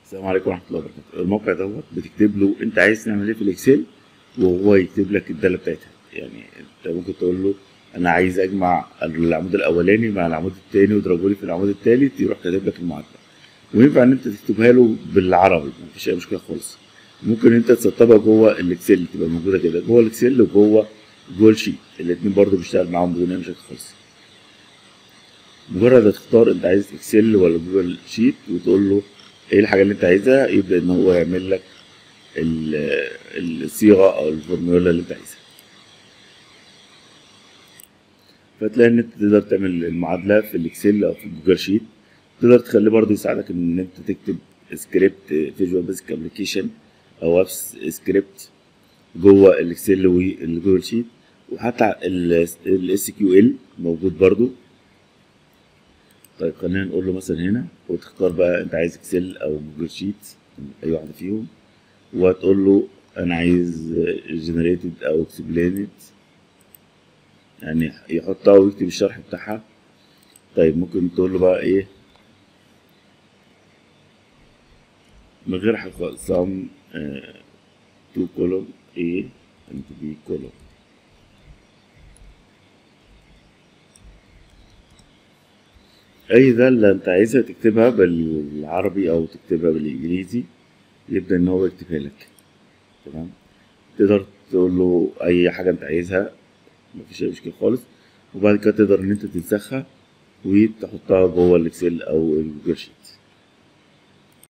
السلام عليكم ورحمه الله وبركاته الموقع دوت بتكتب له انت عايز تعمل ايه في الاكسل وهو يكتب لك الداله بتاعتها يعني انت ممكن تقول له انا عايز اجمع العمود الاولاني مع العمود الثاني واضربه لي في العمود الثالث يروح كاتب لك المعادله وينفع ان انت تكتبها له بالعربي مفيش اي مشكله خالص ممكن انت تسطبها جوه الاكسل تبقى موجوده كده جوه الاكسل وجوه جوجل شيت الاثنين برضو بيشتغل معاهم بدون اي مشاكل خالص مجرد هتختار انت عايز اكسل ولا جوجل شيت وتقول له ايه الحاجه اللي انت عايزها يبدا ان هو يعمل لك ال- الصيغه او الفورمولا اللي انت عايزها فتلاقي ان انت تقدر تعمل المعادله في الاكسل او في جوجل شيت تقدر تخليه برضه يساعدك ان انت تكتب سكريبت فيجوال بيزك ابلكيشن او ابس سكريبت جوه الاكسل والجوجل شيت وحتى الاس كيو ال موجود برضو طيب خلينا نقول له مثلا هنا وتختار بقى انت عايز اكسل او جوجل شيت اي واحده فيهم وتقول له انا عايز جنريتد او اكسبليند يعني يحطها ويكتب الشرح بتاعها طيب ممكن تقول له بقى ايه من غير حاجه خالص sum تو كولوم A and B كولوم اي دالة انت عايزها تكتبها بالعربي او تكتبها بالانجليزي يبدأ ان هو يكتبها لك تمام تقدر تقول له اي حاجة انت عايزها مفيش اي مشكلة خالص وبعد كده تقدر ان انت تنسخها وتحطها جوه الاكسل او الجوجل شيت